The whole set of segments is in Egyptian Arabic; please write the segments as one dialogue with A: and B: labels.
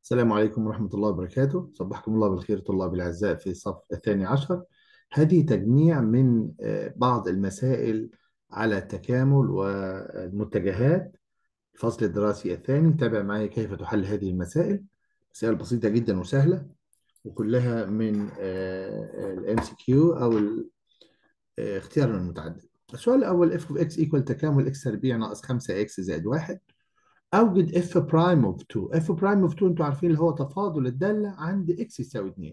A: السلام عليكم ورحمة الله وبركاته صبحكم الله بالخير طلابي الأعزاء في الصف الثاني عشر هذه تجميع من آه، بعض المسائل على التكامل والمتجهات الفصل الدراسي الثاني تابع معي كيف تحل هذه المسائل مسائل بسيطة جدا وسهلة وكلها من الام سي كيو أو الاختيار من المتعدد السؤال الأول f of x equal تكامل x تربيع ناقص 5x زائد 1 اوجد اف برايم اوف 2 اف برايم اوف 2 انتوا عارفين اللي هو تفاضل الداله عند اكس يساوي 2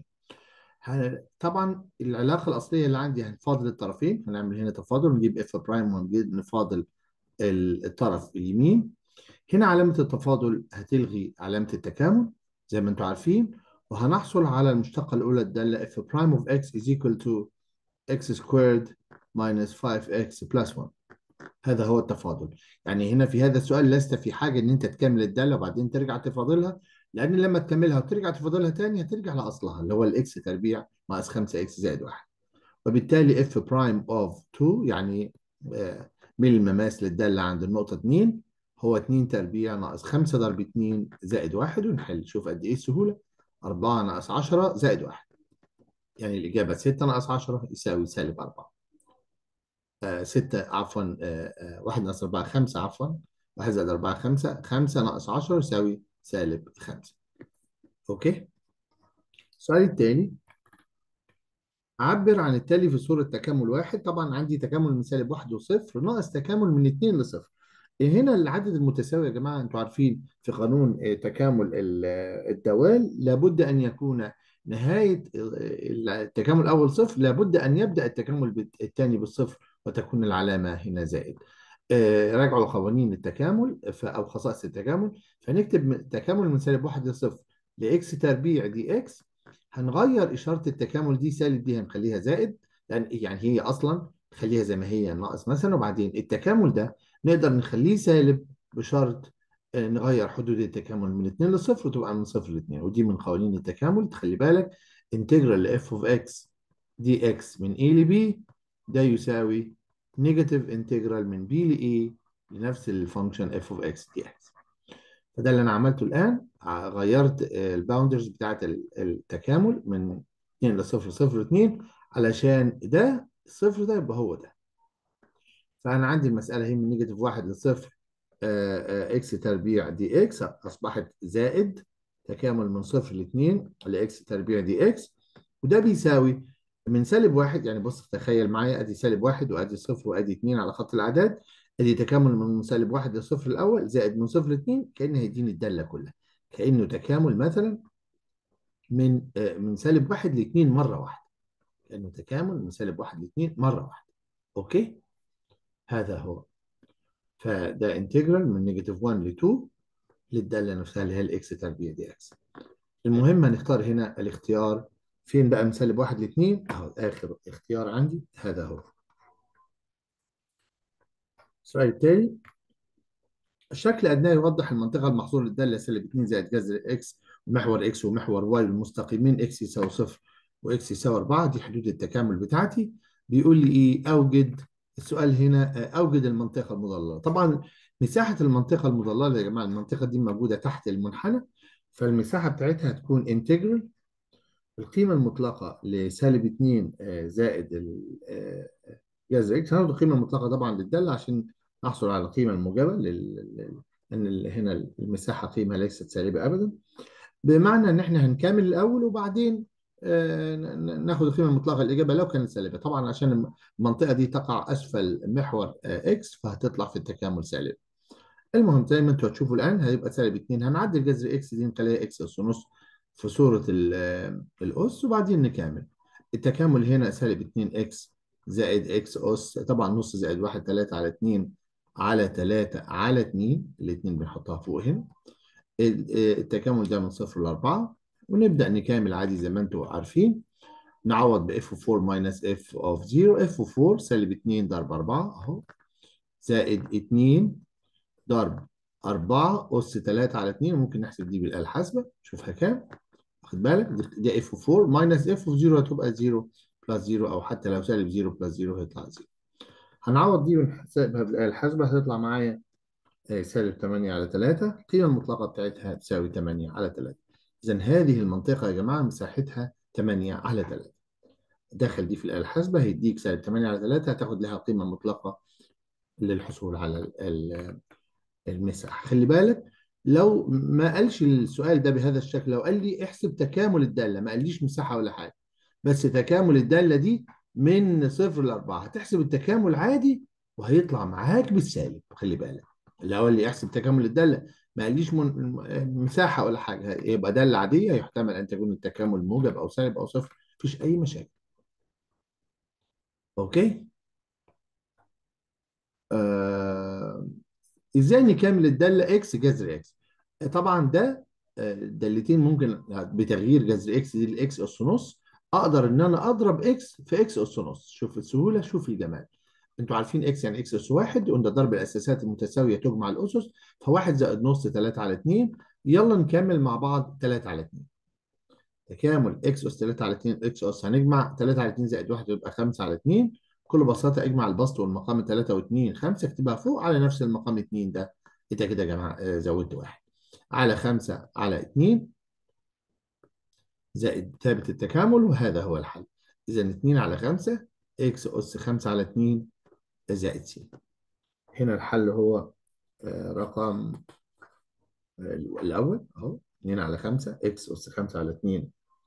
A: طبعا العلاقه الاصليه اللي عندي هنفاضل الطرفين هنعمل هنا تفاضل ونجيب اف برايم ونجيب نفاضل الطرف اليمين هنا علامه التفاضل هتلغي علامه التكامل زي ما انتوا عارفين وهنحصل على المشتقه الاولى الداله اف برايم اوف اكس is equal to x squared minus 5x plus 1 هذا هو التفاضل يعني هنا في هذا السؤال لست في حاجة ان انت تكمل الدالة وبعدين ترجع تفاضلها لان لما تكملها وترجع تفاضلها تاني هترجع لاصلها اللي هو الاكس تربيع ناقص 5 اكس زائد 1 وبالتالي اف برايم اوف 2 يعني آه، من المماس للدالة عند النقطة 2 هو 2 تربيع ناقص 5 ضرب 2 زائد 1 ونحل شوف قد ايه السهولة 4 ناقص 10 زائد 1 يعني الإجابة 6 ناقص 10 يساوي سالب 4 ستة عفوا آه، آه، واحد ناقص أربعة خمسة عفوا واحد زائد أربعة خمسة خمسة ناقص عشرة يساوي سالب خمسة أوكي السؤال الثاني عبر عن التالي في صورة تكامل واحد طبعا عندي تكامل من سالب واحد وصفر ناقص تكامل من اتنين لصفر هنا العدد المتساوي يا جماعة انتوا عارفين في قانون آه، تكامل الدوال لابد أن يكون نهاية التكامل الأول صفر لابد أن يبدأ التكامل الثاني بالصفر وتكون العلامة هنا زائد آه، راجعوا قوانين التكامل أو خصائص التكامل فنكتب تكامل من سالب واحد لصفر لإكس تربيع دي إكس هنغير إشارة التكامل دي سالب دي هنخليها زائد لأن يعني هي أصلا خليها زي ما هي ناقص مثلا وبعدين التكامل ده نقدر نخليه سالب بشرط آه، نغير حدود التكامل من 2 لصفر وتبقى من صفر ل 2 ودي من قوانين التكامل تخلي بالك انتجرال ل f of x dx من a ل b ده يساوي نيجاتيف انتجرال من b ل a لنفس الفانكشن f of x dx فده اللي انا عملته الان غيرت الباوندرز بتاعت التكامل من 2 ل 0 0 2 علشان ده الصفر ده يبقى هو ده فانا عندي المساله هي من نيجاتيف 1 ل 0 اكس تربيع دي اكس اصبحت زائد تكامل من صفر ل 2 لاكس تربيع دي اكس وده بيساوي من سالب واحد يعني بص تخيل معايا ادي سالب واحد وادي صفر وادي اثنين على خط الاعداد ادي تكامل من سالب واحد لصفر الاول زائد من صفر لاثنين كانه هيديني الداله كلها كانه تكامل مثلا من آه، من سالب واحد لاثنين مره واحده كانه تكامل من سالب واحد لاثنين مره واحده اوكي هذا هو فده انتجرال من نيجاتيف 1 ل 2 للداله نفسها اللي هي الاكس تربيع دي اكس المهم هنختار هنا الاختيار فين بقى من سالب 1 ل 2 اهو اخر اختيار عندي هذا هو السؤال التالي الشكل الأدنى يوضح المنطقة المحصورة للدالة سالب 2 زائد جذر اكس ومحور اكس ومحور واي المستقيمين اكس يساوي صفر واكس يساوي 4 دي حدود التكامل بتاعتي بيقول لي ايه اوجد السؤال هنا آه، أوجد المنطقة المضللة طبعا مساحة المنطقة المضللة يا جماعة المنطقة دي موجودة تحت المنحنى فالمساحة بتاعتها هتكون انتجرال القيمة المطلقة لسالب 2 آه، زائد جذر اكس هناخد القيمة المطلقة طبعا للدالة عشان نحصل على القيمة الموجبة لأن هنا المساحة قيمة ليست سالبة أبدا بمعنى إن إحنا هنكمل الأول وبعدين آه، ناخد القيمه المطلقه الاجابه لو كانت سالبه طبعا عشان المنطقه دي تقع اسفل محور اكس فهتطلع في التكامل سالب المهم زي ما انتم هتشوفوا الان هيبقى سالب 2 هنعدل جذر اكس دي نخليها اكس اس ونص في صوره الاس وبعدين نكمل التكامل هنا سالب 2 اكس زائد اكس اس طبعا نص زائد 1 3 على 2 على 3 على 2 الاثنين بنحطها فوق هنا التكامل ده من صفر ل 4 ونبدأ نكمل عادي زي ما انتم عارفين نعوض ب f of 4 minus f of 0 f of 4 سالب 2 ضرب 4 اهو زائد 2 ضرب 4 أس 3 على 2 ممكن نحسب دي بالآلة الحاسبة شوفها كام واخد بالك دي f of 4 minus f of 0 هتبقى 0 بلس 0 أو حتى لو سالب 0 بلس 0 هيطلع 0 هنعوض دي ونحسبها بالآلة الحاسبة هتطلع معايا سالب 8 على 3 القيمة المطلقة بتاعتها تساوي 8 على 3 إذا هذه المنطقة يا جماعة مساحتها 8 على 3 دخل دي في الآلة الحاسبة هيديك سالب 8 على 3 هتاخد لها قيمة مطلقة للحصول على ال- ال- المساحة خلي بالك لو ما قالش السؤال ده بهذا الشكل لو قال لي احسب تكامل الدالة ما قاليش مساحة ولا حاجة بس تكامل الدالة دي من صفر لأربعة هتحسب التكامل عادي وهيطلع معاك بالسالب خلي بالك لو قال لي احسب تكامل الدالة ما قاليش من مساحة ولا حاجة يبقى دالة عادية يحتمل أن تكون التكامل موجب أو سالب أو صفر مفيش أي مشاكل أوكي آه ازاي نكمل الداله اكس جذر اكس طبعا ده آه، دالتين ممكن بتغيير جذر اكس دي الاكس اس نص اقدر ان انا اضرب اكس في اكس اس نص شوف السهوله شوف الجمال انتوا عارفين اكس يعني اكس اس واحد وان ده ضرب الاساسات المتساويه تجمع الاسس فواحد زائد نص 3 على 2 يلا نكمل مع بعض 3 على 2 تكامل اكس اس 3 على 2 اكس اس هنجمع 3 على 2 زائد 1 يبقى 5 على 2 بكل بساطه اجمع البسط والمقام 3 و2 5 اكتبها فوق على نفس المقام 2 ده انت كده يا جماعه آه، زودت واحد على 5 على 2 زائد ثابت التكامل وهذا هو الحل اذا 2 على 5 اكس اس 5 على 2 زائد س هنا الحل هو آه، رقم آه، الاول اهو 2 على 5 اكس اس 5 على 2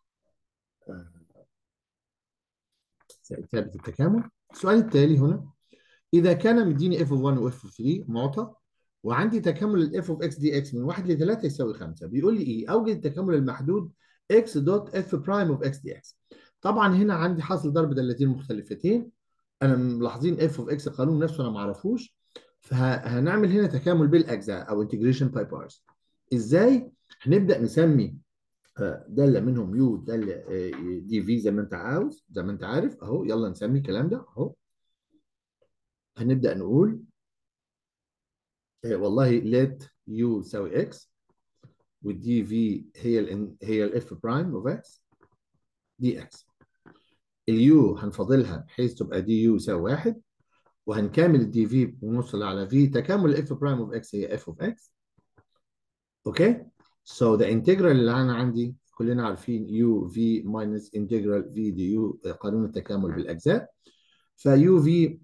A: زائد ثابت التكامل السؤال التالي هنا إذا كان مديني f of 1 و f of 3 معطى وعندي تكامل ال f of x dx من 1 ل 3 يساوي 5 بيقول لي إيه؟ أوجد التكامل المحدود x دوت f prime of x dx طبعا هنا عندي حاصل ضرب دالتين مختلفتين أنا ملاحظين f of x القانون نفسه أنا ما أعرفوش فهنعمل هنا تكامل بالأجزاء أو integration by parts إزاي؟ هنبدأ نسمي آه، دالة منهم يو دالة دي في زي ما أنت عاوز زي ما أنت عارف أهو يلا نسمي الكلام ده أهو هنبدأ نقول آه، والله let u يساوي x والدي في هي ال هي الاف برايم اوف x دي x اليو هنفاضلها بحيث تبقى دي يو يساوي واحد وهنكمل الدي في ونوصل على في تكامل الاف برايم اوف x هي f of x اوكي so the integral اللي انا عندي كلنا عارفين u v minus integral v du قانون التكامل بالاجزاء فيو في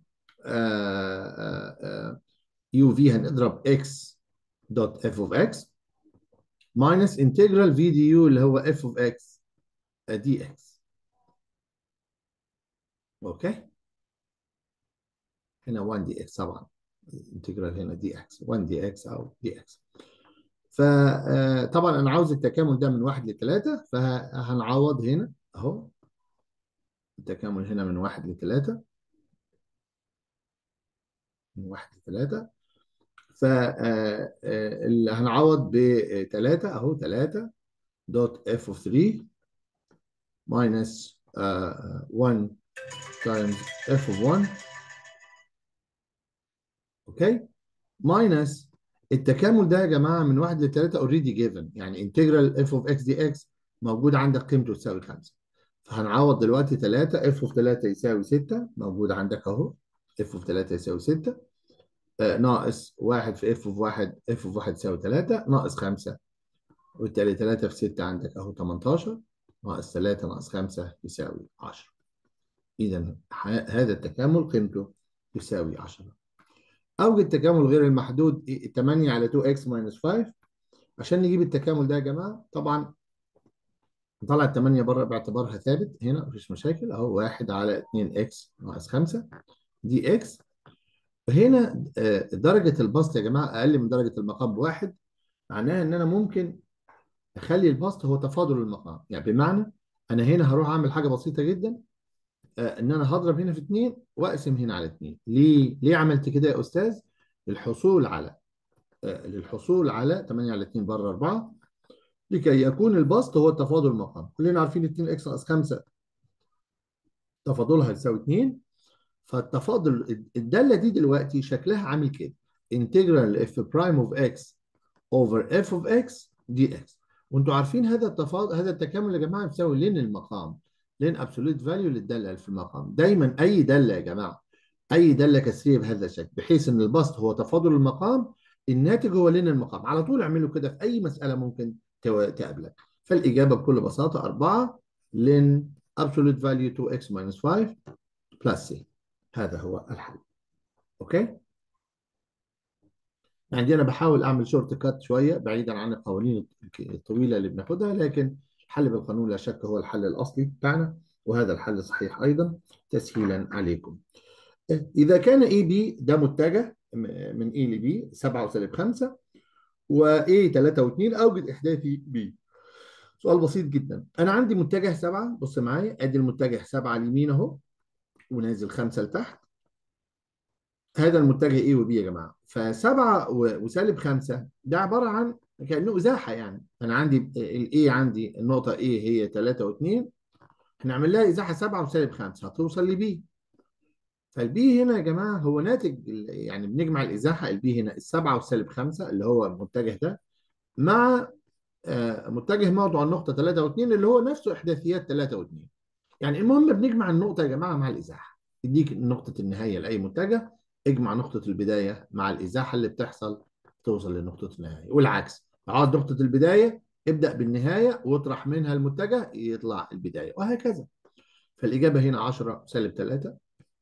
A: يو في هنضرب x دوت f of x minus integral v du اللي هو f of x dx اوكي هنا 1 دي اكس طبعا انتجرال هنا دي اكس 1 دي اكس او دي اكس فطبعا انا عاوز التكامل ده من 1 ل 3 فهنعوض هنا اهو التكامل هنا من 1 ل 3 من 1 ل 3 فاللي هنعوض ب 3 اهو 3 دوت اف اوف 3 minus 1 times f of 1 اوكي ماينس التكامل ده يا جماعه من 1 ل 3 اوريدي جيفن يعني انتجرال اف اوف اكس دي اكس موجود عندك قيمته تساوي 5 فهنعوض دلوقتي 3 اف اوف 3 يساوي 6 موجود عندك اهو اف اوف 3 يساوي 6 آه ناقص 1 في اف اوف 1 اف اوف 1 يساوي 3 ناقص 5 وبالتالي 3 في 6 عندك اهو 18 ناقص 3 ناقص 5 يساوي 10 اذا هذا التكامل قيمته يساوي 10 اوجد تكامل غير المحدود 8 على 2x minus 5 عشان نجيب التكامل ده يا جماعه طبعا نطلع ال 8 بره باعتبارها ثابت هنا مفيش مشاكل اهو 1 على 2x ناقص 5 دي x هنا آه، درجه البسط يا جماعه اقل من درجه المقام بواحد معناها ان انا ممكن اخلي البسط هو تفاضل المقام يعني بمعنى انا هنا هروح اعمل حاجه بسيطه جدا آه، ان انا هضرب هنا في 2 واقسم هنا على 2 ليه ليه عملت كده يا استاذ للحصول على آه، للحصول على 8 على 2 بره 4 لكي يكون البسط هو التفاضل المقام كلنا عارفين 2 اكس ناقص 5 تفاضلها يساوي 2 فالتفاضل الداله دي دلوقتي شكلها عامل كده انتجرال اف برايم اوف اكس اوفر اف اوف اكس دي اكس وانتوا عارفين هذا التفاضل هذا التكامل يا جماعه بيساوي لين المقام لين ابسوليت فاليو للداله اللي في المقام دايما اي داله يا جماعه اي داله كسريه بهذا الشكل بحيث ان البسط هو تفاضل المقام الناتج هو لين المقام على طول اعملوا كده في اي مساله ممكن تو- تقابلك فالإجابة بكل بساطة 4 لن absolute value 2x minus 5 plus c هذا هو الحل أوكي يعني أنا بحاول أعمل شورت كات شوية بعيدا عن القوانين الطويلة اللي بناخدها لكن الحل بالقانون لا شك هو الحل الأصلي بتاعنا وهذا الحل صحيح أيضا تسهيلا عليكم إذا كان اي بي ده متجه من اي ل بي 7 وسالب 5 واي 3 و2 اوجد احداثي بي سؤال بسيط جدا انا عندي متجه 7 بص معايا ادي المتجه 7 على اليمين اهو ونازل 5 لتحت هذا المتجه ايه وبي يا جماعه ف7 وسالب 5 ده عباره عن كانه ازاحه يعني انا عندي الاي عندي النقطه ايه هي 3 و2 هنعمل لها ازاحه 7 وسالب 5 هتوصل لبي فالبي هنا يا جماعه هو ناتج يعني بنجمع الازاحه البي هنا السبعه والسالب خمسه اللي هو المتجه ده مع متجه موضع النقطه 3 و2 اللي هو نفسه احداثيات 3 و2 يعني المهم بنجمع النقطه يا جماعه مع الازاحه يديك نقطه النهايه لاي متجه اجمع نقطه البدايه مع الازاحه اللي بتحصل توصل لنقطه النهايه والعكس عاد نقطه البدايه ابدا بالنهايه واطرح منها المتجه يطلع البدايه وهكذا فالاجابه هنا 10 سالب 3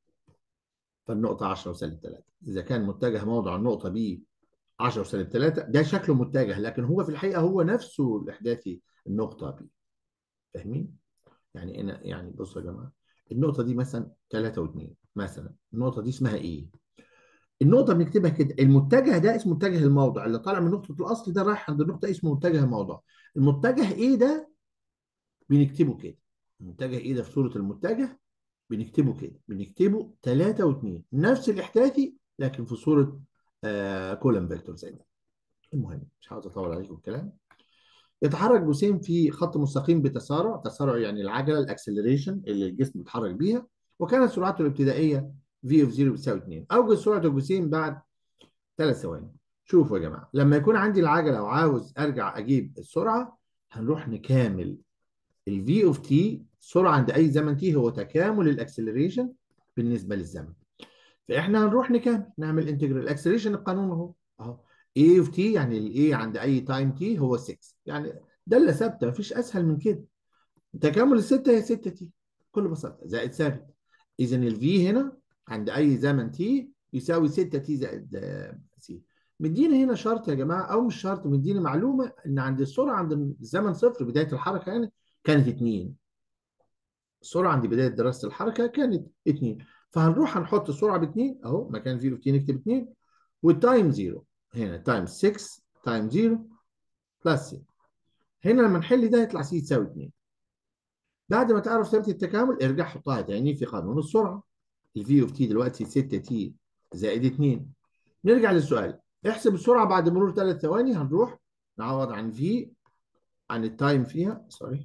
A: فالنقطة 10 وسالب 3 إذا كان متجه موضع النقطة ب 10 وسالب 3 ده شكله متجه لكن هو في الحقيقة هو نفسه الإحداثي النقطة ب فاهمين؟ يعني أنا يعني بصوا يا جماعة النقطة دي مثلا 3 و2 مثلا النقطة دي اسمها إيه؟ النقطة بنكتبها كده المتجه ده اسمه متجه الموضع اللي طالع من نقطة الأصل ده رايح عند النقطة اسمه متجه الموضع المتجه إيه ده؟ بنكتبه كده المتجه إيه ده في صورة المتجه بنكتبه كده بنكتبه 3 و2 نفس الاحداثي لكن في صوره آه كولم فيكتور زي ده المهم مش عاوز اطول عليكم الكلام يتحرك جسيم في خط مستقيم بتسارع تسارع يعني العجله الاكسلريشن اللي الجسم بيتحرك بيها وكانت سرعته الابتدائيه في اوف 0 بتساوي 2 اوجد سرعه الجسيم بعد ثلاث ثواني شوفوا يا جماعه لما يكون عندي العجله وعاوز ارجع اجيب السرعه هنروح نكامل الفي اوف تي سرعه عند اي زمن تي هو تكامل الاكسلريشن بالنسبه للزمن فاحنا هنروح نكمل نعمل انتجرال الاكسلريشن القانون اهو اهو اي اوف تي يعني الاي عند اي تايم تي هو 6 يعني داله ثابته مفيش اسهل من كده تكامل السته هي 6 تي بكل بساطه زائد ثابت اذا الفي هنا عند اي زمن تي يساوي 6 تي زائد سي مدينا هنا شرط يا جماعه او مش شرط مدينا معلومه ان عند السرعه عند الزمن صفر بدايه الحركه يعني كانت 2 السرعه عند بدايه دراسه الحركه كانت 2 فهنروح هنحط السرعه ب 2 اهو مكان 0 2 نكتب 2 والتايم 0 هنا تايم 6 تايم 0 بلس سي هنا لما نحل ده يطلع سي تساوي 2 بعد ما تعرف ثابت التكامل ارجع حطها تاني في قانون السرعه الفي اوف تي دلوقتي 6 تي زائد 2 نرجع للسؤال احسب السرعه بعد مرور 3 ثواني هنروح نعوض عن في عن التايم فيها سوري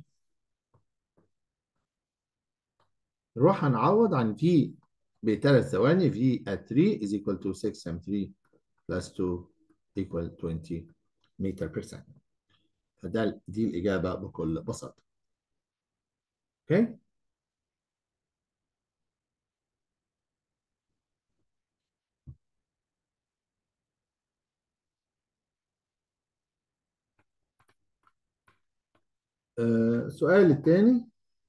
A: نروح هنعوض عن في بثلاث ثواني في at 3 is equal to 6 times 3 plus 2 equal 20 meter per second فده دي الإجابة بكل بساطة اوكي okay. آه، السؤال الثاني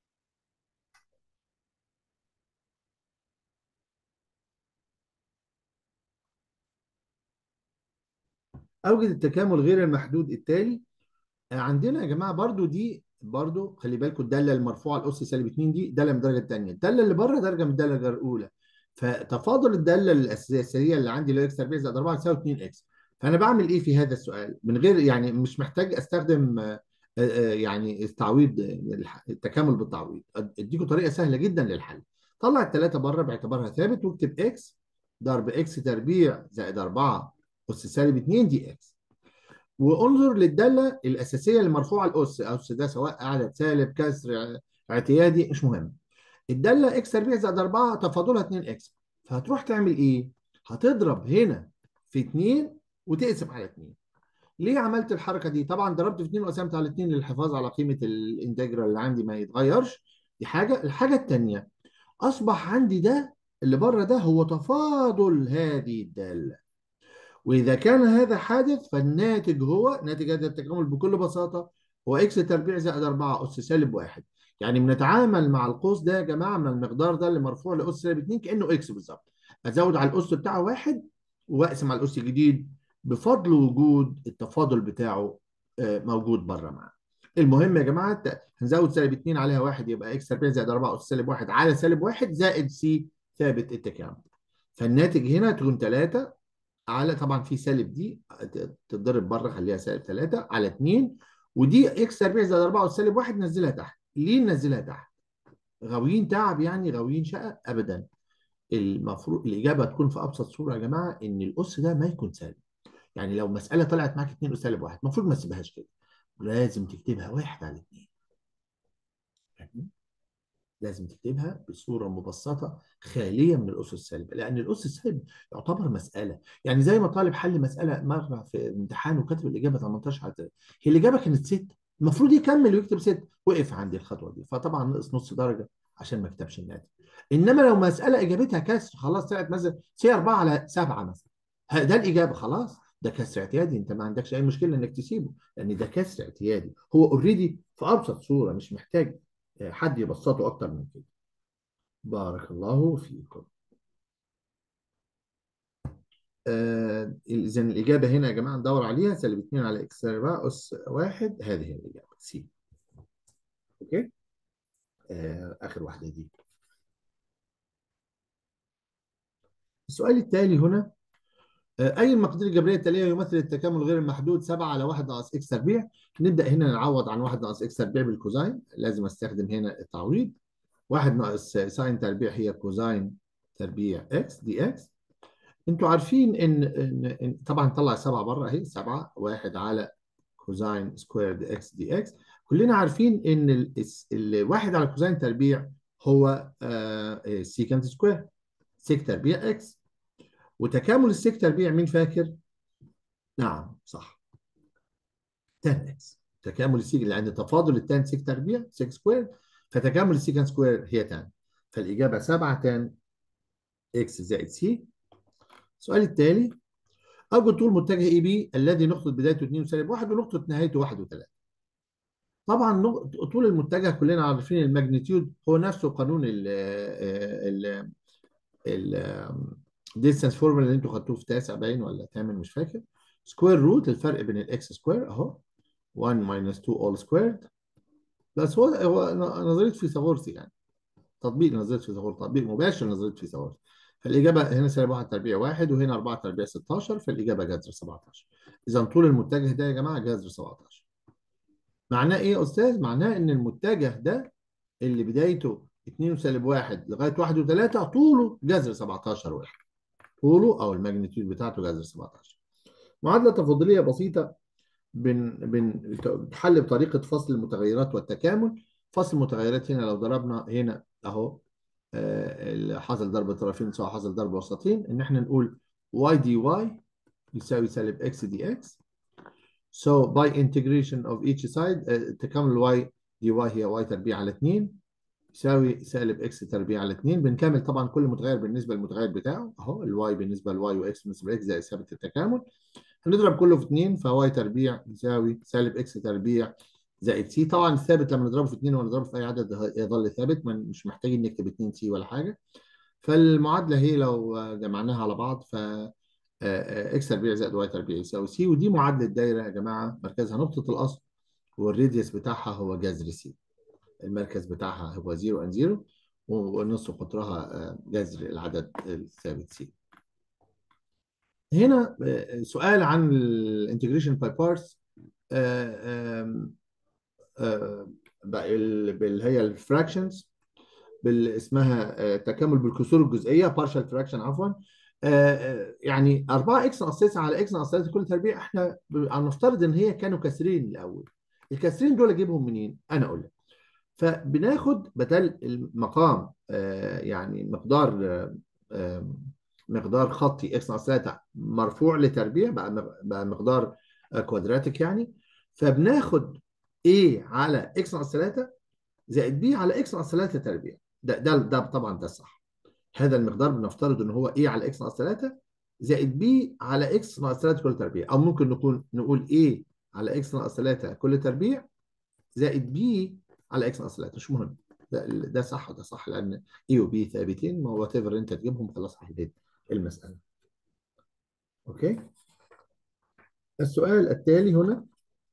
A: أوجد التكامل غير المحدود التالي عندنا يا جماعة برضو دي برضو خلي بالكم الدالة المرفوعة الأس سالب 2 دي دالة من الدرجة الثانية الدالة اللي بره درجة من الدرجة الأولى فتفاضل الدالة الأساسية اللي عندي اللي هو اكس تربيع زائد 4 تساوي 2 اكس فأنا بعمل إيه في هذا السؤال من غير يعني مش محتاج أستخدم يعني التعويض التكامل بالتعويض اديكم طريقة سهلة جدا للحل طلع الثلاثة بره باعتبارها ثابت واكتب اكس ضرب اكس تربيع زائد 4 أس سالب 2 دي اكس وانظر للدالة الأساسية المرفوعة الأس أس ده سواء عدد سالب كسر اعتيادي مش مهم الدالة اكس تربيع زائد 4 تفاضلها 2 اكس فهتروح تعمل ايه؟ هتضرب هنا في 2 وتقسم على 2 ليه عملت الحركة دي؟ طبعا ضربت في 2 وقسمت على 2 للحفاظ على قيمة الانتجرال اللي عندي ما يتغيرش دي حاجة الحاجة الثانية أصبح عندي ده اللي بره ده هو تفاضل هذه الدالة وإذا كان هذا حادث فالناتج هو ناتج هذا التكامل بكل بساطة هو اكس تربيع زائد 4 اس سالب 1 يعني بنتعامل مع القوس ده يا جماعه من المقدار ده اللي مرفوع لاس سالب 2 كانه اكس بالظبط ازود على الاس بتاعه واحد واقسم على الاس الجديد بفضل وجود التفاضل بتاعه آه، موجود بره معاه المهم يا جماعه هنزود سالب 2 عليها 1 يبقى اكس تربيع زائد 4 اس سالب 1 على سالب 1 زائد سي ثابت التكامل فالناتج هنا تكون 3 على طبعا في سالب دي تتضرب بره خليها سالب 3 على 2 ودي اكس تربيع زائد 4 سالب 1 نزلها تحت ليه ننزلها تحت؟ غاويين تعب يعني غاويين شقه ابدا المفروض الاجابه تكون في ابسط صوره يا جماعه ان الاس ده ما يكون سالب يعني لو مساله طلعت معاك 2 اس سالب 1 المفروض ما تسيبهاش كده لازم تكتبها 1 على 2 لازم تكتبها بصوره مبسطه خاليه من الاسس السالبه لان الاسس السالب يعتبر مساله يعني زي ما طالب حل مساله مره في امتحان وكتب الاجابه 18 على 3 هي الاجابه كانت 6 المفروض يكمل ويكتب 6 وقف عند الخطوه دي فطبعا نقص نص درجه عشان ما كتبش الناتج انما لو مساله اجابتها كسر خلاص طلعت مثلا سي 4 على 7 مثلا ده الاجابه خلاص ده كسر اعتيادي انت ما عندكش اي مشكله انك تسيبه لان ده كسر اعتيادي هو اوريدي في ابسط صوره مش محتاج حد يبسطه اكتر من كده بارك الله فيكم آه اذا الاجابه هنا يا جماعه ندور عليها سالب 2 على اكس اس 1 هذه هي الاجابه سي اوكي آه اخر واحده دي السؤال التالي هنا آه اي المقادير الجبريه التاليه يمثل التكامل غير المحدود 7 على 1 ناقص اكس تربيع نبدا هنا نعوض عن 1 ناقص اكس تربيع بالكوزاين لازم استخدم هنا التعويض 1 ناقص ساين تربيع هي كوزاين تربيع اكس دي اكس انتوا عارفين ان, إن, إن طبعا طلع 7 بره اهي 7 1 على كوزاين سكوير دي اكس دي اكس كلنا عارفين ان الواحد على كوزاين تربيع هو آه سيكنت سكوير سيك تربيع اكس وتكامل السيك تربيع مين فاكر؟ نعم صح 10 اكس تكامل السيك لان تفاضل التان سيك تربيع 6 سكوير فتكامل السيكنت سكوير هي تان فالاجابه 7 تان اكس زائد سي السؤال التالي اوجد طول متجه اي بي الذي نقطه بدايته 2 وسالب 1 ونقطه نهايته 1 و3 طبعا طول المتجه كلنا عارفين الماجنتيود هو نفسه قانون ال ال ال ديستانس فورمولا اللي انتوا خدتوه في تاسع باين ولا ثامن مش فاكر سكوير روت الفرق بين الاكس سكوير اهو 1 ماينس 2 اول سكويرد بس هو هو نظريه فيثاغورس يعني تطبيق نظريه فيثاغورس تطبيق مباشر لنظريه فيثاغورس فالاجابه هنا سالب 1 تربيع 1 وهنا 4 تربيع 16 فالاجابه جذر 17 اذا طول المتجه ده يا جماعه جذر 17 معناه ايه يا استاذ؟ معناه ان المتجه ده اللي بدايته 2 وسالب 1 لغايه 1 و3 طوله جذر 17 واحد طوله او الماجنتيود بتاعته جذر 17 معادله تفاضليه بسيطه بن بنحل بطريقه فصل المتغيرات والتكامل فصل المتغيرات هنا لو ضربنا هنا اهو آه حاصل ضرب طرفين سواء حاصل ضرب وسطين ان احنا نقول y dy يساوي سالب x dx So by integration of each side uh, تكامل y dy هي y تربيع على 2 يساوي سالب x تربيع على 2 بنكمل طبعا كل متغير بالنسبه للمتغير بتاعه اهو الواي بالنسبه للواي واكس بالنسبه لاكس زي ثابت التكامل هنضرب كله في 2 فواي تربيع يساوي سالب x تربيع زائد سي طبعا الثابت لما نضربه في 2 ولا نضربه في اي عدد يظل ثابت مش محتاجين نكتب 2 سي ولا حاجه فالمعادله هي لو جمعناها على بعض ف اكس تربيع زائد واي تربيع يساوي سي ودي معادله دايره يا جماعه مركزها نقطه الاصل والراديوس بتاعها هو جذر سي المركز بتاعها هو 0 ان 0 ونصف قطرها جذر العدد الثابت سي هنا سؤال عن الانتجريشن باي بارتس اللي هي الفراكشنز اسمها تكامل بالكسور الجزئيه بارشال فراكشن عفوا يعني 4 اكس ناقص 9 على اكس ناقص 3 كل تربيع احنا هنفترض ان هي كانوا كاسرين الاول الكاسرين دول اجيبهم منين؟ انا اقول لك فبناخد بدل المقام يعني مقدار مقدار خطي اكس ناقص 3 مرفوع لتربيع بقى بقى مقدار كوادراتيك يعني فبناخد A على اكس ناقص 3 زائد B على اكس ناقص 3 تربيع ده ده ده طبعا ده الصح هذا المقدار بنفترض ان هو a على x ناقص 3 زائد b على x ناقص 3 كل تربيع او ممكن نكون نقول a على x ناقص 3 كل تربيع زائد بي على اكس ناقص 3 مش مهم ده, ده صح وده صح لان اي وبي ثابتين ما هو وات ايفر انت تجيبهم خلاص حليت المساله اوكي السؤال التالي هنا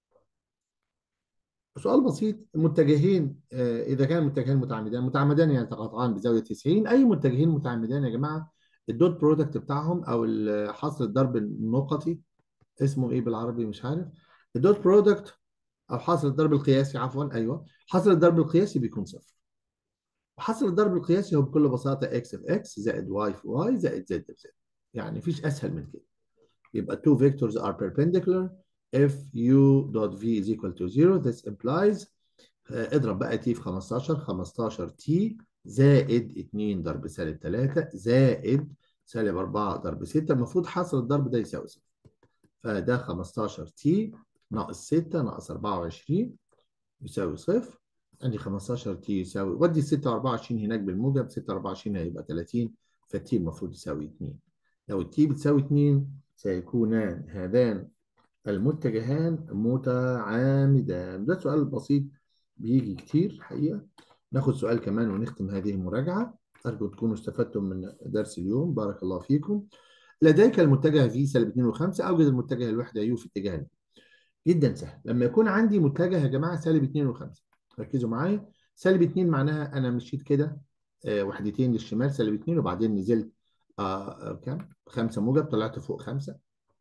A: سؤال بسيط متجهين آه، اذا كان متجهين متعامدان متعامدان يعني يتقاطعان بزاويه 90 اي متجهين متعامدان يا جماعه الدوت برودكت بتاعهم او حاصل الضرب النقطي اسمه ايه بالعربي مش عارف الدوت برودكت او حاصل الضرب القياسي عفوا ايوه حاصل الضرب القياسي بيكون صفر وحاصل الضرب القياسي هو بكل بساطه اكس في اكس زائد واي في واي زائد زد في زد يعني مفيش اسهل من كده يبقى two vectors are perpendicular if u dot v is equal to 0 this implies آه، اضرب بقى t في 15 15 t زائد 2 ضرب سالب 3 زائد سالب 4 ضرب 6 المفروض حاصل الضرب ده يساوي صفر فده 15 t ناقص 6 ناقص 24 يساوي صفر عندي 15 تي يساوي ودي 6 24 هناك بالموجب 6 24 هيبقى 30 فالتي المفروض يساوي 2 لو التي بتساوي 2 سيكونان هذان المتجهان متعامدان ده سؤال بسيط بيجي كتير حقيقة ناخد سؤال كمان ونختم هذه المراجعة أرجو تكونوا استفدتم من درس اليوم بارك الله فيكم لديك المتجه في سالب 2 و5 أوجد المتجه الوحدة يو في اتجاه جدا سهل لما يكون عندي متجه يا جماعة سالب 2 و5 ركزوا معايا سالب 2 معناها أنا مشيت كده آه وحدتين للشمال سالب 2 وبعدين نزلت آه آه كام؟ 5 موجب طلعت فوق 5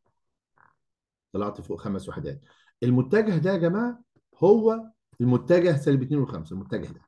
A: طلعت فوق خمس وحدات المتجه ده يا جماعه هو المتجه سالب 2 و5 المتجه ده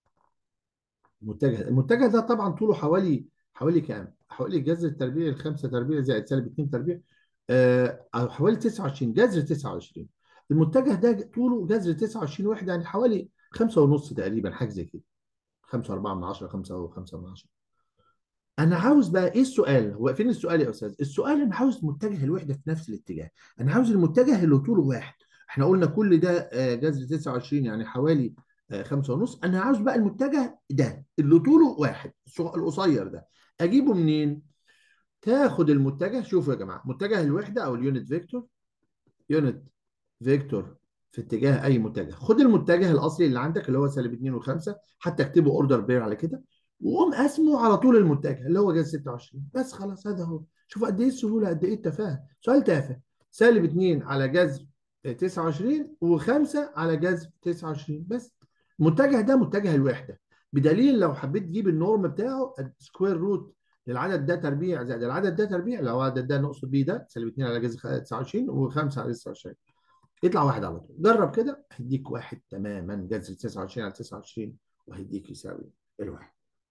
A: المتجه المتجه ده طبعا طوله حوالي حوالي كام؟ حوالي جذر التربيع الخمسه تربيع زائد سالب 2 تربيع آه حوالي 29 جذر 29 المتجه ده طوله جذر 29 وحده يعني حوالي 5 ونص تقريبا حاجه زي كده 5 4 من 10 5 و5 من 10 انا عاوز بقى ايه السؤال هو فين السؤال يا استاذ السؤال انا عاوز متجه الوحده في نفس الاتجاه انا عاوز المتجه اللي طوله واحد احنا قلنا كل ده آه، جذر 29 يعني حوالي آه، خمسة ونص انا عاوز بقى المتجه ده اللي طوله واحد القصير ده اجيبه منين تاخد المتجه شوفوا يا جماعه متجه الوحده او اليونت فيكتور يونت فيكتور في اتجاه اي متجه خد المتجه الاصلي اللي عندك اللي هو سالب 2 و5 حتى اكتبه اوردر بير على كده وقوم قاسمه على طول المتجه اللي هو جاز 26 بس خلاص هذا هو شوف قد ايه السهوله قد ايه التفاهه سؤال تافه سالب 2 على جذر 29 و5 على جذر 29 بس المتجه ده متجه الوحده بدليل لو حبيت تجيب النورم بتاعه سكوير روت للعدد ده تربيع زائد العدد ده تربيع لو العدد ده نقصد بيه ده سالب 2 على جذر 29 و5 على 29 يطلع واحد على طول جرب كده هيديك واحد تماما جذر 29 على 29 وهيديك يساوي الواحد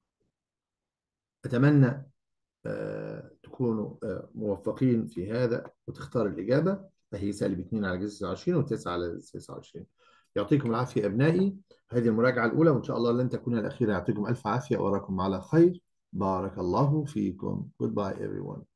A: أتمنى آه، تكونوا آه، موفقين في هذا وتختار الإجابة فهي سالب 2 على جذر 29 و9 على 29 يعطيكم العافية أبنائي هذه المراجعة الأولى وإن شاء الله لن تكون الأخيرة يعطيكم ألف عافية وأراكم على خير بارك الله فيكم goodbye everyone